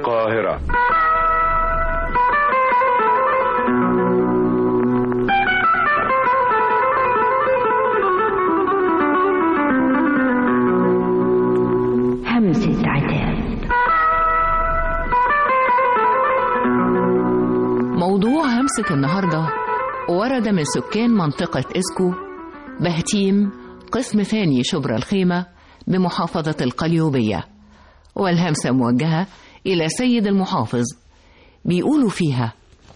القاهرة همسة عتاب موضوع همسة النهاردة ورد من سكان منطقة إسكو بهتيم قسم ثاني شبرا الخيمة بمحافظة القليوبية والهمسة موجهة إلى سيد المحافظ بيقولوا فيها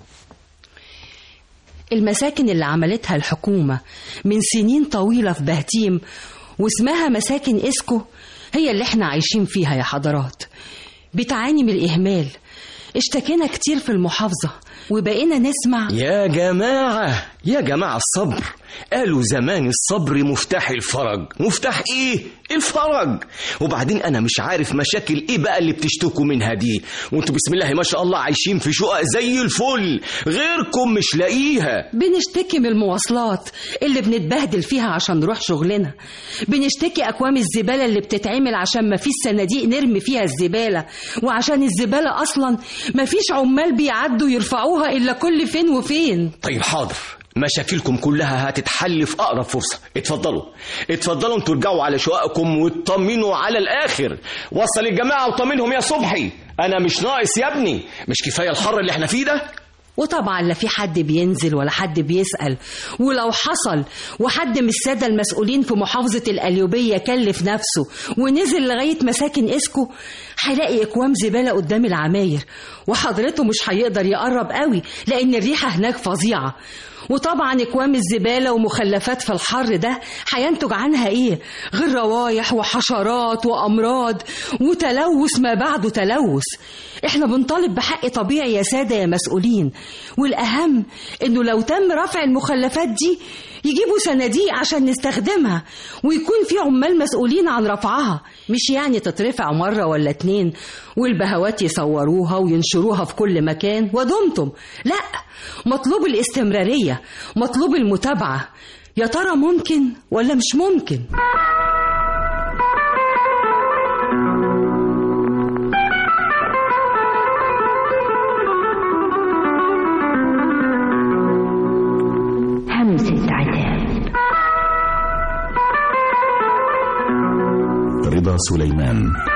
المساكن اللي عملتها الحكومة من سنين طويلة في بهتيم واسمها مساكن إسكو هي اللي احنا عايشين فيها يا حضرات بتعاني من الإهمال اشتكينا كتير في المحافظة وبقينا نسمع يا جماعة يا جماعة الصبر قالوا زمان الصبر مفتاح الفرج مفتاح ايه الفرج وبعدين انا مش عارف مشاكل ايه بقى اللي بتشتكوا منها دي وانتوا بسم الله ما شاء الله عايشين في شقق زي الفل غيركم مش لاقيها بنشتكي من المواصلات اللي بنتبهدل فيها عشان نروح شغلنا بنشتكي أكوام الزبالة اللي بتتعمل عشان مفيش صناديق نرمي فيها الزبالة وعشان الزبالة أصلا مفيش عمال بيعدوا يرفعوها إلا كل فين وفين طيب حاضر مشاكلكم كلها هتتحل في اقرب فرصه اتفضلوا اتفضلوا انتوا ارجعوا على شققكم واطمنوا على الاخر وصل الجماعه وطمنهم يا صبحي انا مش ناقص يا ابني مش كفايه الحر اللي احنا فيه ده وطبعا لا في حد بينزل ولا حد بيسأل ولو حصل وحد من السادة المسؤولين في محافظة القليوبية كلف نفسه ونزل لغاية مساكن إسكو هيلاقي إكوام زبالة قدام العماير وحضرته مش هيقدر يقرب قوي لأن الريحة هناك فظيعة وطبعا اكوام الزباله ومخلفات في الحر ده هينتج عنها ايه غير روايح وحشرات وامراض وتلوث ما بعده تلوث احنا بنطالب بحق طبيعي يا ساده يا مسؤولين والاهم انه لو تم رفع المخلفات دي يجيبوا صناديق عشان نستخدمها ويكون في عمال مسؤولين عن رفعها مش يعني تترفع مرة ولا اتنين والبهوات يصوروها وينشروها في كل مكان ودمتم لا مطلوب الاستمرارية مطلوب المتابعة يا ترى ممكن ولا مش ممكن همسة عتاب رضا سليمان